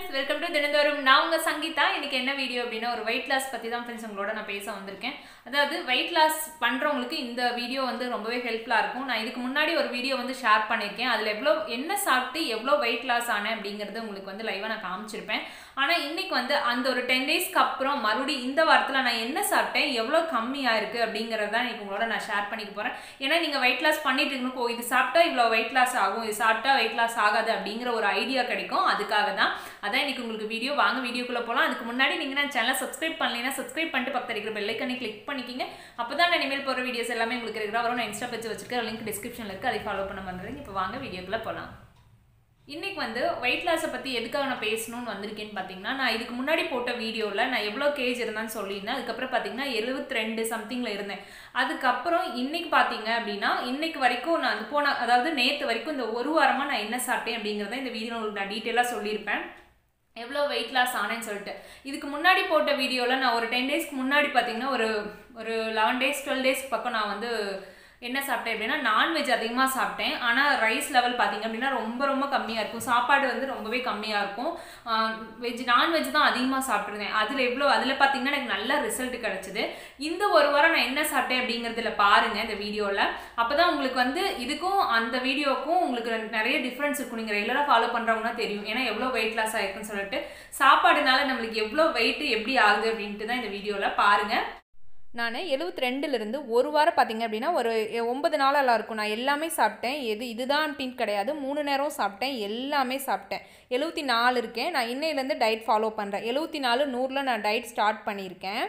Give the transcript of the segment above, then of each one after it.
friends welcome to தினந்தோறும் நான் உங்கள் சங்கீதா இன்னைக்கு என்ன வீடியோ அப்படின்னா ஒரு வெயிட் லாஸ் பற்றி தான் ஃப்ரெண்ட்ஸ் உங்களோட நான் பேச வந்திருக்கேன் அதாவது வெயிட் லாஸ் பண்ணுறவங்களுக்கு இந்த வீடியோ வந்து ரொம்பவே ஹெல்ப்ஃபுல்லாக இருக்கும் நான் இதுக்கு முன்னாடி ஒரு வீடியோ வந்து ஷேர் பண்ணியிருக்கேன் அதில் எவ்வளோ என்ன சாப்பிட்டு எவ்வளோ வெயிட் லாஸ் ஆனேன் அப்படிங்கிறது உங்களுக்கு வந்து லைவாக நான் காமிச்சிருப்பேன் ஆனால் இன்னைக்கு வந்து அந்த ஒரு டென் டேஸ்க்கு அப்புறம் மறுபடியும் இந்த வாரத்தில் நான் என்ன சாப்பிட்டேன் எவ்வளோ கம்மியாக இருக்குது அப்படிங்கிறது தான் இன்னைக்கு உங்களோட நான் ஷேர் பண்ணிக்க போகிறேன் ஏன்னா நீங்கள் வெயிட் லாஸ் பண்ணிட்டு இருக்கணும் ஓ இது சாப்பிட்டா இவ்வளோ வெயிட் லாஸ் ஆகும் இது சாப்பிட்டா வெயிட் லாஸ் ஆகாது அப்படிங்கிற ஒரு ஐடியா கிடைக்கும் அதுக்காக தான் அதான் இன்னைக்கு உங்களுக்கு வீடியோ வாங்க வீடியோக்குள்ளே போகலாம் அதுக்கு முன்னாடி நீங்கள் நான் சேனலை சப்ஸ்கிரைப் பண்ணலைன்னா சப்ஸ்கிரைப் பண்ணிட்டு பக்கத்தில் இருக்கிற பெல்லைக்கனை கிளிக் பண்ணிக்கிங்க அப்போ தான் நான் இனிமேல் போகிற வீடியோஸ் எல்லாமே உங்களுக்கு இருக்கிற வரும் நான் இன்ஸ்டா பேஜ் வச்சிருக்க லிங்க் டிஸ்கிரிப்ஷனில் இருக்குது அதை ஃபாலோ பண்ண பண்ணுறேன் இப்போ வாங்க வீடியோக்குள்ளே போகலாம் இன்னைக்கு வந்து வெயிட் லாஸை பற்றி எதுக்காக நான் பேசணும்னு வந்திருக்கேன்னு பார்த்தீங்கன்னா நான் இதுக்கு முன்னாடி போட்ட வீடியோவில் நான் எவ்வளோ கேஜ் இருந்தேன்னு சொல்லியிருந்தேன் அதுக்கப்புறம் பார்த்தீங்கன்னா எழுபத்தி ரெண்டு சம்திங்கில் இருந்தேன் அதுக்கப்புறம் இன்னைக்கு பார்த்தீங்க அப்படின்னா இன்னைக்கு வரைக்கும் நான் வந்து போன அதாவது நேற்று வரைக்கும் இந்த ஒரு வாரமாக நான் என்ன சாப்பிட்டேன் அப்படிங்கிறத இந்த வீடியோ உங்களுக்கு நான் டீட்டெயிலாக சொல்லியிருப்பேன் எவ்வளோ வெயிட் லாஸ் ஆனேன்னு சொல்லிட்டு இதுக்கு முன்னாடி போட்ட வீடியோவில் நான் ஒரு டென் டேஸ்க்கு முன்னாடி பார்த்தீங்கன்னா ஒரு ஒரு லெவன் டேஸ் டுவெல் டேஸ்க்கு பக்கம் நான் வந்து என்ன சாப்பிட்டேன் அப்படின்னா நான்வெஜ் அதிகமாக சாப்பிட்டேன் ஆனால் ரைஸ் லெவல் பார்த்தீங்க அப்படின்னா ரொம்ப ரொம்ப கம்மியாக இருக்கும் சாப்பாடு வந்து ரொம்பவே கம்மியாக இருக்கும் வெஜ் நான்வெஜ் தான் அதிகமாக சாப்பிட்ருந்தேன் அதில் எவ்வளோ அதில் பார்த்தீங்கன்னா எனக்கு நல்ல ரிசல்ட் கிடச்சிது இந்த ஒரு வாரம் நான் என்ன சாப்பிட்டேன் அப்படிங்கிறதுல பாருங்கள் இந்த வீடியோவில் அப்போ தான் உங்களுக்கு வந்து இதுக்கும் அந்த வீடியோக்கும் உங்களுக்கு நிறைய டிஃப்ரென்ஸ் இருக்கும் நீங்கள் ரெகுலராக ஃபாலோ பண்ணுறவங்கன்னா தெரியும் ஏன்னா எவ்வளோ வெயிட் லாஸ் ஆயிருக்குன்னு சொல்லிட்டு சாப்பாடுனால நம்மளுக்கு எவ்வளோ வெயிட் எப்படி ஆகுது அப்படின்ட்டு தான் இந்த வீடியோவில் பாருங்கள் நான் எழுபத்தி ரெண்டுலேருந்து ஒரு வாரம் பார்த்தீங்க அப்படின்னா ஒரு ஒன்பது நாளெல்லாம் இருக்கும் நான் எல்லாமே சாப்பிட்டேன் எது இதுதான் அப்படின்னு கிடையாது மூணு நேரம் சாப்பிட்டேன் எல்லாமே சாப்பிட்டேன் எழுபத்தி நாலு இருக்கேன் நான் இன்னையிலேருந்து டயட் ஃபாலோ பண்ணுறேன் எழுபத்தி நாலு நூறில் நான் டயட் ஸ்டார்ட் பண்ணியிருக்கேன்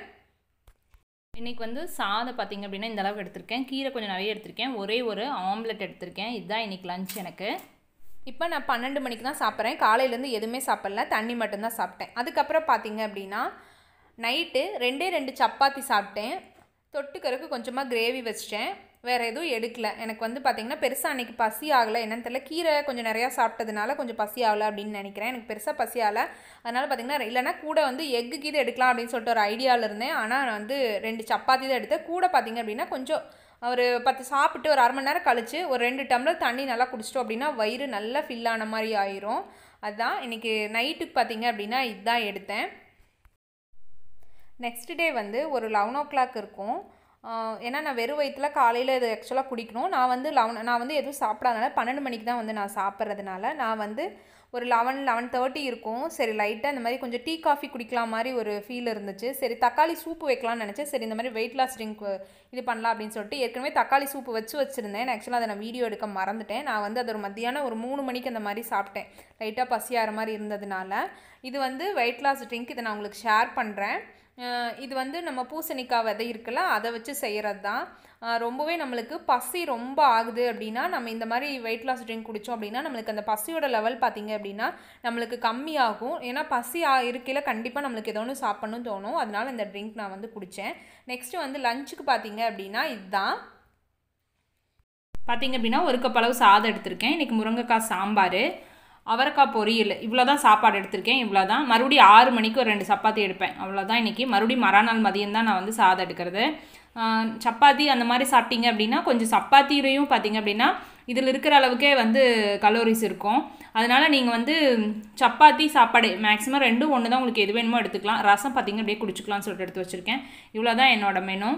இன்றைக்கி வந்து சாதம் பார்த்திங்க அப்படின்னா இந்த அளவுக்கு எடுத்திருக்கேன் கீரை கொஞ்சம் நிறைய எடுத்திருக்கேன் ஒரே ஒரு ஆம்லெட் எடுத்திருக்கேன் இதுதான் இன்றைக்கி லஞ்ச் எனக்கு இப்போ நான் பன்னெண்டு மணிக்கு தான் சாப்பிட்றேன் காலையிலேருந்து எதுவுமே சாப்பிடல தண்ணி மட்டும்தான் சாப்பிட்டேன் அதுக்கப்புறம் பார்த்தீங்க அப்படின்னா நைட்டு ரெண்டே ரெண்டு சப்பாத்தி சாப்பிட்டேன் தொட்டுக்கறக்கு கொஞ்சமாக கிரேவி வச்சிட்டேன் வேறு எதுவும் எடுக்கல எனக்கு வந்து பார்த்திங்கன்னா பெருசாக அன்றைக்கி பசி ஆகலை என்னன்னு தெரியல கீரை கொஞ்சம் நிறையா சாப்பிட்டதுனால கொஞ்சம் பசி ஆகலை அப்படின்னு நினைக்கிறேன் எனக்கு பெருசாக பசி ஆகலை அதனால் பார்த்திங்கன்னா இல்லைனா கூட வந்து எக்கு கீது எடுக்கலாம் அப்படின்னு சொல்லிட்டு ஒரு ஐடியாவில் இருந்தேன் ஆனால் நான் வந்து ரெண்டு சப்பாத்தி தான் எடுத்தேன் கூட பார்த்திங்க அப்படின்னா கொஞ்சம் ஒரு பத்து சாப்பிட்டு ஒரு அரை மணி நேரம் கழித்து ஒரு ரெண்டு டம்ளர் தண்ணி நல்லா குடிச்சிட்டோம் அப்படின்னா வயிறு நல்லா ஃபில் ஆன மாதிரி ஆயிரும் அதுதான் இன்றைக்கி நைட்டுக்கு பார்த்திங்க அப்படின்னா இதுதான் எடுத்தேன் நெக்ஸ்ட் டே வந்து ஒரு லெவன் ஓ கிளாக் இருக்கும் ஏன்னா நான் வெறும் வயிற்றில் காலையில் இது ஆக்சுவலாக குடிக்கணும் நான் வந்து லெவன் நான் வந்து எதுவும் சாப்பிடாதனால பன்னெண்டு மணிக்கு தான் வந்து நான் சாப்பிட்றதுனால நான் வந்து ஒரு லெவன் லெவன் தேர்ட்டி இருக்கும் சரி லைட்டாக இந்த மாதிரி கொஞ்சம் டீ காஃபி குடிக்கலாம் மாதிரி ஒரு ஃபீல் இருந்துச்சு சரி தக்காளி சூப்பு வைக்கலாம்னு நினச்சேன் சரி இந்த மாதிரி வெயிட் லாஸ் ட்ரிங்க் இது பண்ணலாம் அப்படின்னு சொல்லிட்டு ஏற்கனவே தக்காளி சூப்பு வச்சு வச்சுருந்தேன் ஆக்சுவலாக அதை நான் வீடியோ எடுக்க மறந்துட்டேன் நான் வந்து அது ஒரு மத்தியானம் ஒரு மூணு மணிக்கு அந்த மாதிரி சாப்பிட்டேன் லைட்டாக பசியாகிற மாதிரி இருந்ததுனால இது வந்து வெயிட் லாஸ் ட்ரிங்க் இதை நான் உங்களுக்கு ஷேர் பண்ணுறேன் இது வந்து நம்ம பூசணிக்காய் விதை இருக்குல்ல அதை வச்சு செய்கிறது தான் ரொம்பவே நம்மளுக்கு பசி ரொம்ப ஆகுது அப்படின்னா நம்ம இந்த மாதிரி வெயிட் லாஸ் ட்ரிங்க் குடித்தோம் அப்படின்னா நம்மளுக்கு அந்த பசியோட லெவல் பார்த்திங்க அப்படின்னா நம்மளுக்கு கம்மியாகும் ஏன்னா பசி இருக்கையில் கண்டிப்பாக நம்மளுக்கு ஏதோ ஒன்று சாப்பிட்ணும்னு தோணும் அதனால் இந்த ட்ரிங்க் நான் வந்து குடித்தேன் நெக்ஸ்ட்டு வந்து லஞ்சுக்கு பார்த்தீங்க அப்படின்னா இதுதான் பார்த்தீங்க அப்படின்னா ஒரு கப் அளவு சாதம் எடுத்திருக்கேன் இன்றைக்கி முருங்கைக்காய் சாம்பார் அவரைக்காய் பொரியல் இவ்வளோ தான் சாப்பாடு எடுத்திருக்கேன் இவ்வளோ தான் மறுபடியும் ஆறு மணிக்கு ஒரு ரெண்டு சப்பாத்தி எடுப்பேன் அவ்வளோதான் இன்றைக்கி மறுபடியும் மறுநாள் மதியம் தான் நான் வந்து சாதம் எடுக்கிறது சப்பாத்தி அந்த மாதிரி சாப்பிட்டீங்க அப்படின்னா கொஞ்சம் சப்பாத்திலையும் பார்த்தீங்க அப்படின்னா இதில் இருக்கிற அளவுக்கே வந்து கலோரிஸ் இருக்கும் அதனால் நீங்கள் வந்து சப்பாத்தி சாப்பாடு மேக்ஸிமம் ரெண்டும் ஒன்று தான் உங்களுக்கு எது வேணுமோ எடுத்துக்கலாம் ரசம் பார்த்தீங்க அப்படியே குடிச்சிக்கலாம்னு சொல்லிட்டு எடுத்து வச்சுருக்கேன் இவ்வளோ தான் என்னோடய மெனு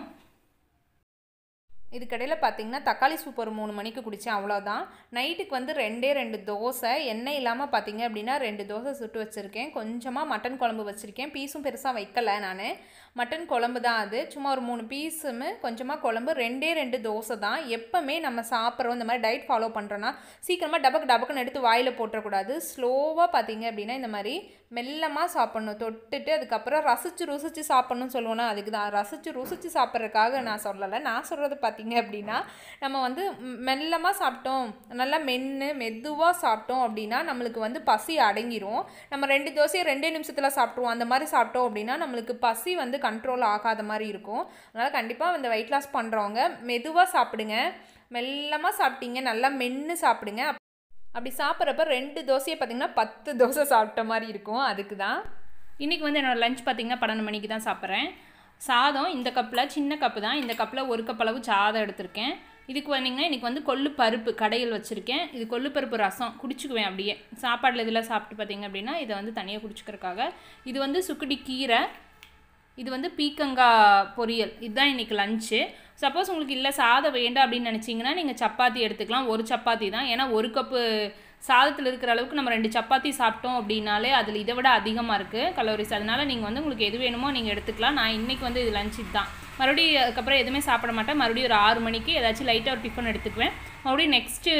இதுக்கடையில் பார்த்தீங்கன்னா தக்காளி சூப் ஒரு மூணு மணிக்கு குடித்தேன் அவ்வளோதான் நைட்டுக்கு வந்து ரெண்டே ரெண்டு தோசை எண்ணெய் இல்லாமல் பார்த்தீங்க அப்படின்னா ரெண்டு தோசை சுட்டு வச்சுருக்கேன் கொஞ்சமாக மட்டன் குழம்பு வச்சுருக்கேன் பீஸும் பெருசாக வைக்கலை நான் மட்டன் குழம்பு தான் அது சும்மா ஒரு மூணு பீஸுமே கொஞ்சமாக குழம்பு ரெண்டே ரெண்டு தோசை தான் எப்போவுமே நம்ம சாப்பிட்றோம் இந்த மாதிரி டயட் ஃபாலோ பண்ணுறோன்னா சீக்கிரமாக டபக்கு டபக்குன்னு எடுத்து வாயில் போட்டுறக்கூடாது ஸ்லோவாக பார்த்தீங்க அப்படின்னா இந்த மாதிரி மெல்லமாக சாப்பிட்ணும் தொட்டுட்டு அதுக்கப்புறம் ரசித்து ருசித்து சாப்பிட்ணும்னு சொல்லுவோன்னா அதுக்கு தான் ரசித்து ருசித்து சாப்பிட்றதுக்காக நான் சொல்லலை நான் சொல்கிறது பார்த்தீங்க அப்படின்னா நம்ம வந்து மெல்லமாக சாப்பிட்டோம் நல்லா மென்று மெதுவாக சாப்பிட்டோம் அப்படின்னா நம்மளுக்கு வந்து பசி அடங்கிரும் நம்ம ரெண்டு தோசையை ரெண்டே நிமிஷத்தில் சாப்பிட்ருவோம் அந்த மாதிரி சாப்பிட்டோம் அப்படின்னா நம்மளுக்கு பசி வந்து கண்ட்ரோல் ஆகாத மாதிரி இருக்கும் அதனால் கண்டிப்பாக இந்த வெயிட் லாஸ் பண்ணுறவங்க மெதுவாக சாப்பிடுங்க மெல்லமாக சாப்பிட்டீங்க நல்லா மென்று சாப்பிடுங்க அப்படி சாப்பிட்றப்ப ரெண்டு தோசையை பார்த்திங்கன்னா பத்து தோசை சாப்பிட்ட மாதிரி இருக்கும் அதுக்கு தான் இன்றைக்கி வந்து என்னோடய லஞ்ச் பார்த்திங்கன்னா பன்னெண்டு மணிக்கு தான் சாப்பிட்றேன் சாதம் இந்த கப்பில் சின்ன கப்பு தான் இந்த கப்பில் ஒரு கப் அளவு சாதம் எடுத்திருக்கேன் இதுக்கு வந்தீங்கன்னா இன்றைக்கி வந்து கொள்ளு பருப்பு கடையில் வச்சுருக்கேன் இது கொள்ளு பருப்பு ரசம் குடிச்சுக்குவேன் அப்படியே சாப்பாடில் இதெல்லாம் சாப்பிட்டு பார்த்தீங்க அப்படின்னா இதை வந்து தனியாக குடிச்சுக்கிறதுக்காக இது வந்து சுக்குடி கீரை இது வந்து பீக்கங்காய் பொரியல் இதுதான் இன்றைக்கி லஞ்சு சப்போஸ் உங்களுக்கு இல்லை சாதம் வேண்டாம் அப்படின்னு நினச்சிங்கன்னா நீங்கள் சப்பாத்தி எடுத்துக்கலாம் ஒரு சப்பாத்தி தான் ஏன்னா ஒரு கப்பு சாதத்தில் இருக்கிற அளவுக்கு நம்ம ரெண்டு சப்பாத்தி சாப்பிட்டோம் அப்படின்னாலே அதில் இதை விட அதிகமாக இருக்குது கலோரிஸ் அதனால் நீங்கள் வந்து உங்களுக்கு எது வேணுமோ நீங்கள் எடுத்துக்கலாம் நான் இன்றைக்கி வந்து இது லஞ்ச் தான் மறுபடியும் அதுக்கப்புறம் எதுவுமே சாப்பிட மாட்டேன் மறுபடியும் ஒரு ஆறு மணிக்கு ஏதாச்சும் லைட்டாக ஒரு டிஃபன் எடுத்துக்குவேன் மறுபடியும் நெக்ஸ்ட்டு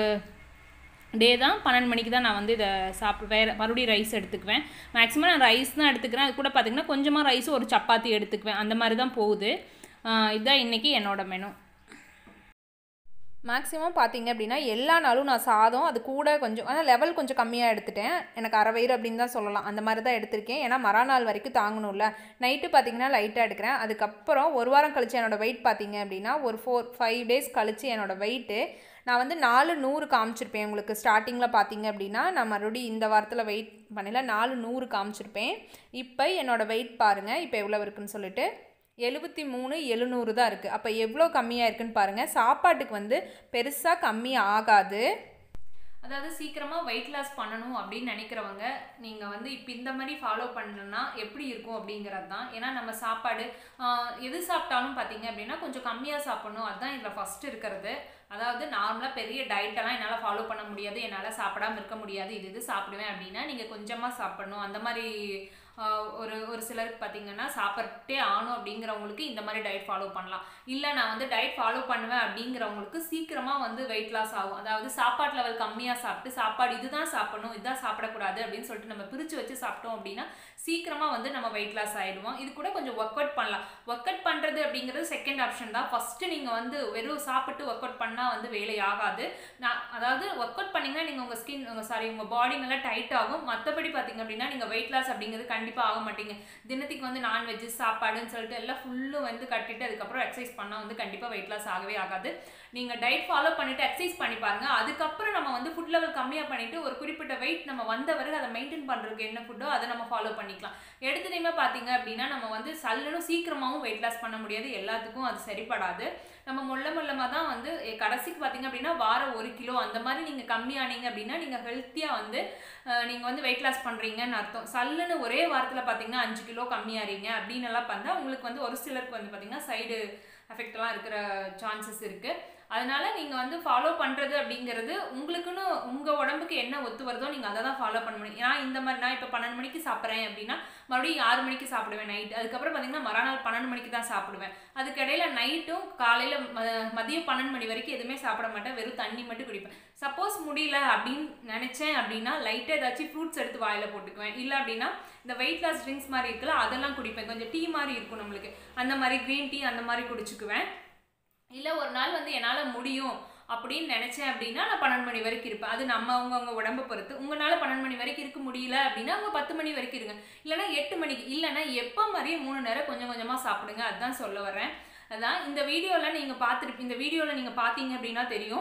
டே தான் பன்னெண்டு மணிக்கு தான் நான் வந்து இதை சாப்பிடு வேறு மறுபடியும் ரைஸ் எடுத்துக்குவேன் மேக்ஸிமம் நான் ரைஸ் தான் எடுத்துக்கிறேன் அது கூட பார்த்திங்கன்னா கொஞ்சமாக ரைஸ் ஒரு சப்பாத்தி எடுத்துக்குவேன் அந்த மாதிரி தான் போகுது இதுதான் இன்றைக்கி என்னோட மெனு மேக்ஸிமம் பார்த்தீங்க அப்படின்னா எல்லா நாளும் நான் சாதம் அது கூட கொஞ்சம் ஆனால் லெவல் கொஞ்சம் கம்மியாக எடுத்துட்டேன் எனக்கு அரை வயிறு அப்படின்னு தான் சொல்லலாம் அந்த மாதிரி தான் எடுத்திருக்கேன் ஏன்னா மறுநாள் வரைக்கும் தாங்கணும்ல நைட்டு பார்த்தீங்கன்னா லைட்டாக எடுக்கிறேன் அதுக்கப்புறம் ஒரு வாரம் கழிச்சு என்னோடய வெயிட் பார்த்தீங்க அப்படின்னா ஒரு ஃபோர் ஃபைவ் டேஸ் கழிச்சு என்னோடய வெயிட்டு நான் வந்து நாலு நூறு காமிச்சிருப்பேன் உங்களுக்கு ஸ்டார்டிங்கில் பார்த்தீங்க அப்படின்னா நான் மறுபடியும் இந்த வாரத்தில் வெயிட் பண்ணல நாலு நூறு காமிச்சிருப்பேன் இப்போ என்னோடய வெயிட் பாருங்கள் இப்போ எவ்வளோ இருக்குன்னு சொல்லிட்டு எழுபத்தி மூணு எழுநூறு தான் இருக்குது அப்போ எவ்வளோ கம்மியாக இருக்குன்னு பாருங்கள் சாப்பாட்டுக்கு வந்து பெருசாக கம்மி ஆகாது அதாவது சீக்கிரமாக வெயிட் லாஸ் பண்ணணும் அப்படின்னு நினைக்கிறவங்க நீங்கள் வந்து இப்போ இந்த மாதிரி ஃபாலோ பண்ணணும்னா எப்படி இருக்கும் அப்படிங்கிறது தான் ஏன்னா நம்ம சாப்பாடு எது சாப்பிட்டாலும் பார்த்தீங்க அப்படின்னா கொஞ்சம் கம்மியாக சாப்பிடணும் அதுதான் இதில் ஃபஸ்ட்டு இருக்கிறது அதாவது நார்மலாக பெரிய டயட்டெல்லாம் என்னால் ஃபாலோ பண்ண முடியாது என்னால் சாப்பிடாம இருக்க முடியாது இது இது சாப்பிடுவேன் அப்படின்னா நீங்கள் கொஞ்சமாக சாப்பிடணும் அந்த மாதிரி ஒரு ஒரு சிலருக்கு பார்த்தீங்கன்னா சாப்பிட்டே ஆகணும் அப்படிங்கிறவங்களுக்கு இந்த மாதிரி டயட் ஃபாலோ பண்ணலாம் இல்லை நான் வந்து டயட் ஃபாலோ பண்ணுவேன் அப்படிங்கிறவங்களுக்கு சீக்கிரமாக வந்து வெயிட் லாஸ் ஆகும் அதாவது சாப்பாட்டு லெவல் கம்மியாக சாப்பிட்டு சாப்பாடு இதுதான் சாப்பிடணும் இதுதான் சாப்பிடக்கூடாது அப்படின்னு சொல்லிட்டு நம்ம பிரித்து வச்சு சாப்பிட்டோம் அப்படின்னா சீக்கிரமாக வந்து நம்ம வெயிட் லாஸ் ஆகிடுவோம் இது கூட கொஞ்சம் ஒர்க் அவுட் பண்ணலாம் ஒர்க் அவுட் பண்ணுறது அப்படிங்கிறது செகண்ட் ஆப்ஷன் தான் ஃபஸ்ட்டு நீங்கள் வந்து வெறும் சாப்பிட்டு ஒர்க் அவுட் பண்ணால் வந்து வேலை ஆகாது நான் அதாவது ஒர்க் அவுட் பண்ணிங்கன்னா நீங்கள் உங்கள் ஸ்கின் உங்கள் சாரி உங்கள் பாடி நல்லா டைட் ஆகும் மற்றபடி பார்த்தீங்க அப்படின்னா நீங்கள் வெயிட் லாஸ் அப்படிங்கிறது கண்டிப்பாக ஆக மாட்டீங்க தினத்துக்கு வந்து நான்வெஜ் சாப்பாடுன்னு சொல்லிட்டு எல்லாம் ஃபுல்லும் வந்து கட்டிட்டு அதுக்கப்புறம் எக்ஸசைஸ் பண்ணால் வந்து கண்டிப்பாக வெயிட் லாஸ் ஆகவே ஆகாது நீங்கள் டயட் ஃபாலோ பண்ணிவிட்டு எக்ஸசைஸ் பண்ணி பாருங்கள் அதுக்கப்புறம் நம்ம வந்து ஃபுட் லெவல் கம்மியாக பண்ணிவிட்டு ஒரு குறிப்பிட்ட வெயிட் நம்ம வந்த பிறகு அதை மெயின்டைன் பண்ணுறதுக்கு என்ன ஃபுட்டோ அதை நம்ம ஃபாலோ பண்ணிக்கலாம் எடுத்ததையுமே பார்த்தீங்க அப்படின்னா நம்ம வந்து சல்லுன்னு சீக்கிரமாகவும் வெயிட் லாஸ் பண்ண முடியாது எல்லாத்துக்கும் அது சரிப்படாது நம்ம முள்ள முள்ளமாக தான் வந்து கடைசிக்கு பார்த்தீங்க அப்படின்னா வாரம் ஒரு கிலோ அந்த மாதிரி நீங்கள் கம்மியானீங்க அப்படின்னா நீங்கள் ஹெல்த்தியாக வந்து நீங்கள் வந்து வெயிட் லாஸ் பண்ணுறீங்கன்னு அர்த்தம் சல்லுன்னு ஒரே வாரத்தில் பார்த்தீங்கன்னா அஞ்சு கிலோ கம்மியாறீங்க அப்படின்னு எல்லாம் பார்த்தா உங்களுக்கு வந்து ஒரு சிலருக்கு வந்து பார்த்தீங்கன்னா சைடு எஃபெக்ட்லாம் இருக்கிற சான்சஸ் இருக்குது அதனால நீங்கள் வந்து ஃபாலோ பண்ணுறது அப்படிங்கிறது உங்களுக்குன்னு உங்கள் உடம்புக்கு என்ன ஒத்து வருதோ நீங்கள் அதை தான் ஃபாலோ பண்ண முடியும் ஏன்னா இந்த மாதிரி நான் இப்போ பன்னெண்டு மணிக்கு சாப்பிட்றேன் அப்படின்னா மறுபடியும் ஆறு மணிக்கு சாப்பிடுவேன் நைட் அதுக்கப்புறம் பார்த்தீங்கன்னா மறுநாள் பன்னெண்டு மணிக்கு தான் சாப்பிடுவேன் அதுக்கிடையில நைட்டும் காலையில் ம மதியம் பன்னெண்டு மணி வரைக்கும் எதுவுமே சாப்பிட மாட்டேன் வெறும் தண்ணி மட்டும் குடிப்பேன் சப்போஸ் முடியல அப்படின்னு நினச்சேன் அப்படின்னா லைட்டாக ஏதாச்சும் ஃப்ரூட்ஸ் எடுத்து வாயில் போட்டுக்குவேன் இல்லை அப்படின்னா இந்த வெயிட் லாஸ் ட்ரிங்க்ஸ் மாதிரி இருக்குல்ல அதெல்லாம் குடிப்பேன் கொஞ்சம் டீ மாதிரி இருக்கும் நம்மளுக்கு அந்த மாதிரி க்ரீன் டீ அந்த மாதிரி குடிச்சுக்குவேன் இல்லை ஒரு நாள் வந்து என்னால் முடியும் அப்படின்னு நினச்சேன் அப்படின்னா நான் பன்னெண்டு மணி வரைக்கும் இருப்பேன் அது நம்ம அவங்கவுங்க உடம்பை பொறுத்து உங்களால் பன்னெண்டு மணி வரைக்கும் இருக்க முடியல அப்படின்னா அவங்க பத்து மணி வரைக்கும் இருங்க இல்லைனா எட்டு மணிக்கு இல்லைனா எப்போ மாதிரியே மூணு நேரம் கொஞ்சம் கொஞ்சமாக சாப்பிடுங்க அதுதான் சொல்ல வரேன் அதான் இந்த வீடியோவில் நீங்கள் பார்த்துருப்பீங்க இந்த வீடியோவில் நீங்கள் பார்த்தீங்க அப்படின்னா தெரியும்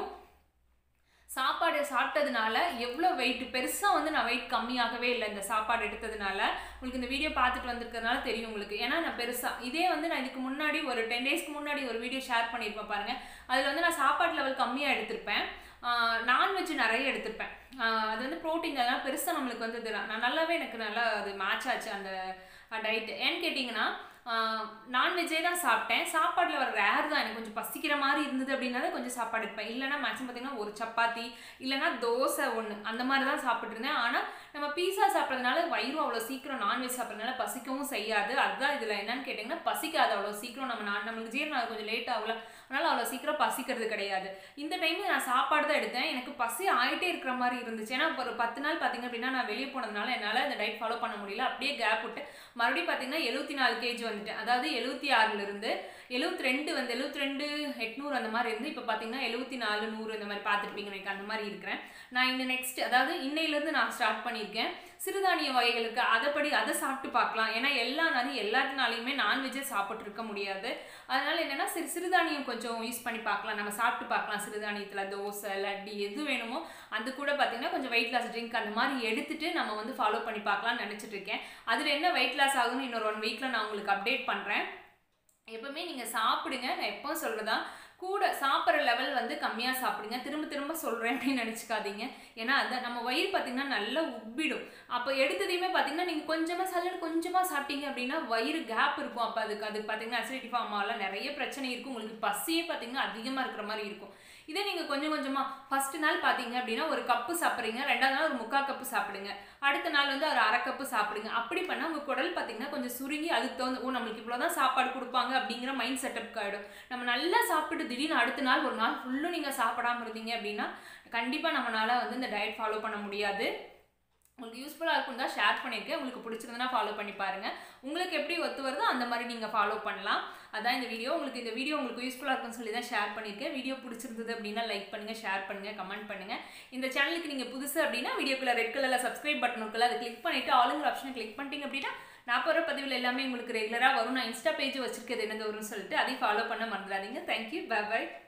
சாப்பாடு சாப்பிட்டதுனால எவ்வளோ வெயிட் பெருசாக வந்து நான் வெயிட் கம்மியாகவே இல்லை இந்த சாப்பாடு எடுத்ததுனால உங்களுக்கு இந்த வீடியோ பார்த்துட்டு வந்திருக்கிறதுனால தெரியும் உங்களுக்கு ஏன்னா நான் பெருசாக இதே வந்து நான் இதுக்கு முன்னாடி ஒரு டென் டேஸ்க்கு முன்னாடி ஒரு வீடியோ ஷேர் பண்ணியிருப்பேன் பாருங்கள் அதில் வந்து நான் சாப்பாடு லெவல் கம்மியாக எடுத்திருப்பேன் நான்வெஜ் நிறைய எடுத்திருப்பேன் அது வந்து ப்ரோட்டீன் அதெல்லாம் பெருசாக நம்மளுக்கு வந்து இது நான் நல்லாவே எனக்கு நல்லா அது மேட்ச் ஆச்சு அந்த டயட் ஏன்னு கேட்டிங்கன்னா நான்வெஜ்ஜே தான் சாப்பிட்டேன் சாப்பாட்டில் வர ரேர் தான் எனக்கு கொஞ்சம் பசிக்கிற மாதிரி இருந்தது அப்படின்னா தான் கொஞ்சம் சாப்பாடு எடுப்பேன் இல்லைனா மேக்ஸிமம் பார்த்தீங்கன்னா ஒரு சப்பாத்தி இல்லைனா தோசை ஒன்று அந்த மாதிரி தான் சாப்பிட்ருந்தேன் ஆனால் நம்ம பீஸா சாப்பிட்றதுனால வயிறும் அவ்வளோ சீக்கிரம் நான்வெஜ் சாப்பிட்றதுனால பசிக்கவும் செய்யாது அதுதான் இதில் என்னன்னு கேட்டிங்கன்னா பசிக்காது அவ்வளோ சீக்கிரம் நம்ம நான் நம்மளுக்கு ஜீரணம் கொஞ்சம் லேட் ஆகல அதனால் அவ்வளோ சீக்கிரம் பசிக்கிறது கிடையாது இந்த டைமில் நான் சாப்பாடு தான் எடுத்தேன் எனக்கு பசி ஆகிட்டே இருக்கிற மாதிரி இருந்துச்சு ஏன்னா ஒரு பத்து நாள் பார்த்தீங்க அப்படின்னா நான் வெளியே போனதுனால என்னால் இந்த டயட் ஃபாலோ பண்ண முடியல அப்படியே கேப் விட்டு மறுபடியும் பார்த்தீங்கன்னா எழுபத்தி நாலு கேஜி வந்துட்டேன் அதாவது எழுபத்தி ஆறுலேருந்து எழுபத்தி ரெண்டு வந்து எழுபத்தி ரெண்டு எட்நூறு அந்த மாதிரி இருந்து இப்போ பார்த்தீங்கன்னா எழுபத்தி நாலு நூறு இந்த மாதிரி பார்த்துருப்பீங்க எனக்கு அந்த மாதிரி இருக்கிறேன் நான் இந்த நெக்ஸ்ட் அதாவது இன்னையிலேருந்து நான் ஸ்டார்ட் பண்ணியிருக்கேன் சிறுதானிய வகைகளுக்கு அதைப்படி அதை சாப்பிட்டு பார்க்கலாம் ஏன்னா எல்லா நாளும் எல்லாத்தினாலையுமே நான்வெஜ்ஜே சாப்பிட்டு இருக்க முடியாது அதனால என்னன்னா சிறு சிறுதானியம் கொஞ்சம் யூஸ் பண்ணி பார்க்கலாம் நம்ம சாப்பிட்டு பார்க்கலாம் சிறுதானியத்தில் தோசை லட்டி எது வேணுமோ அது கூட பார்த்தீங்கன்னா கொஞ்சம் வெயிட் லாஸ் ட்ரிங்க் அந்த மாதிரி எடுத்துட்டு நம்ம வந்து ஃபாலோ பண்ணி பார்க்கலாம்னு நினச்சிட்டு இருக்கேன் அதில் என்ன வெயிட் லாஸ் ஆகுன்னு இன்னொரு ஒன் வீக்கில் நான் உங்களுக்கு அப்டேட் பண்ணுறேன் எப்பவுமே நீங்கள் சாப்பிடுங்க நான் எப்போ சொல்கிறதா கூட சாப்பிட்ற லெவல் வந்து கம்மியாக சாப்பிடுங்க திரும்ப திரும்ப சொல்கிறேன் அப்படின்னு நினச்சிக்காதீங்க ஏன்னா அந்த நம்ம வயிறு பார்த்தீங்கன்னா நல்லா உப்பிடும் அப்போ எடுத்ததையுமே பார்த்தீங்கன்னா நீங்கள் கொஞ்சமாக சல்லடு கொஞ்சமாக சாப்பிட்டீங்க அப்படின்னா வயிறு கேப் இருக்கும் அப்போ அதுக்கு அது பார்த்தீங்கன்னா அசிடிட்டி ஃபார்ம் ஆகலாம் நிறைய பிரச்சனை இருக்கும் உங்களுக்கு பசியே பார்த்தீங்கன்னா அதிகமாக இருக்கிற மாதிரி இருக்கும் இதே நீங்கள் கொஞ்சம் கொஞ்சமாக ஃபர்ஸ்ட் நாள் பார்த்தீங்க அப்படின்னா ஒரு கப்பு சாப்பிட்றீங்க ரெண்டாவது நாள் ஒரு முக்கால் கப்பு சாப்பிடுங்க அடுத்த நாள் வந்து ஒரு அரை கப்பு சாப்பிடுங்க அப்படி பண்ணால் உங்கள் குடல் பார்த்தீங்கன்னா கொஞ்சம் சுருங்கி அதுக்கு தகுந்த ஓ நம்மளுக்கு இவ்வளோ தான் சாப்பாடு கொடுப்பாங்க அப்படிங்கிற மைண்ட் செட்டப் ஆகிடும் நம்ம நல்லா சாப்பிட்டு திடீர்னு அடுத்த நாள் ஒரு நாள் ஃபுல்லும் நீங்கள் சாப்பிடாம இருந்தீங்க அப்படின்னா கண்டிப்பாக நம்மளால் வந்து இந்த டயட் ஃபாலோ பண்ண முடியாது உங்களுக்கு யூஸ்ஃபுல்லாக இருக்கும் தான் ஷேர் பண்ணியிருக்கேன் உங்களுக்கு பிடிச்சிருந்தனா ஃபாலோ பண்ணி பாருங்கள் உங்களுக்கு எப்படி ஒத்து வருதோ அந்த மாதிரி நீங்கள் ஃபாலோ பண்ணலாம் அதான் இந்த வீடியோ உங்களுக்கு இந்த வீடியோ உங்களுக்கு யூஸ்ஃபுல்லாக இருக்கும்னு சொல்லி தான் ஷேர் பண்ணியிருக்கேன் வீடியோ பிடிச்சிருந்தது அப்படின்னா லைக் பண்ணுங்கள் ஷேர் பண்ணுங்கள் கமெண்ட் பண்ணுங்கள் இந்த சேனலுக்கு நீங்கள் புதுசு அப்படின்னா வீடியோக்குள்ள ரெட் கலரில் சப்ஸ்கிரைப் பட்டன் இருக்குல்ல அதை கிளிக் பண்ணிவிட்டு ஆளுங்கிற ஆப்ஷனை கிளிக் பண்ணிட்டீங்க அப்படின்னா நான் போகிற பதிவில் எல்லாமே உங்களுக்கு ரெகுலராக வரும் நான் இன்ஸ்டா பேஜ் வச்சிருக்கிறது என்னது வரும்னு சொல்லிட்டு அதையும் ஃபாலோ பண்ண மறந்துடாதீங்க தேங்க்யூ பை பை